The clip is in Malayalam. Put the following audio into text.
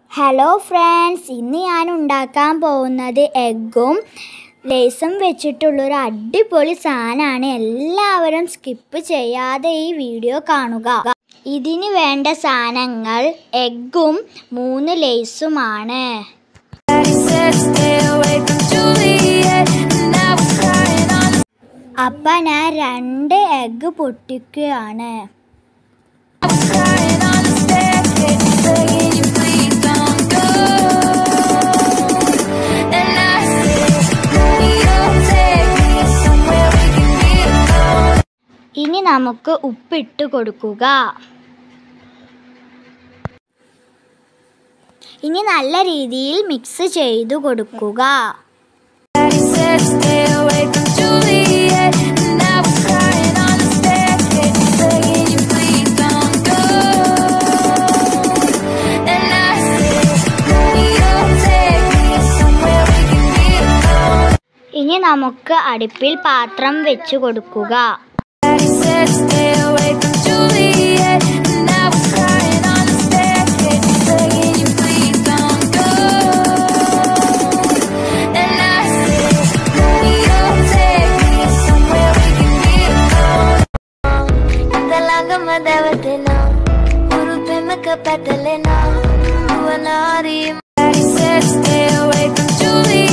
ഹലോ ഫ്രണ്ട്സ് ഇന്ന് ഞാൻ ഉണ്ടാക്കാൻ പോകുന്നത് എഗ്ഗും ലേസും വെച്ചിട്ടുള്ളൊരു അടിപൊളി സാധനമാണ് എല്ലാവരും സ്കിപ്പ് ചെയ്യാതെ ഈ വീഡിയോ കാണുക ഇതിന് വേണ്ട സാധനങ്ങൾ എഗ്ഗും മൂന്ന് ലേസുമാണ് അപ്പം ഞാൻ രണ്ട് എഗ്ഗ് പൊട്ടിക്കുകയാണ് ഇനി നമുക്ക് ഉപ്പിട്ട് കൊടുക്കുക ഇനി നല്ല രീതിയിൽ മിക്സ് ചെയ്തു കൊടുക്കുക ഇനി നമുക്ക് അടുപ്പിൽ പാത്രം വെച്ച് കൊടുക്കുക దేవతనా గురు ప్రేమక పెట్టలేనా నువ్వు నారి Daddy said stay away from Julie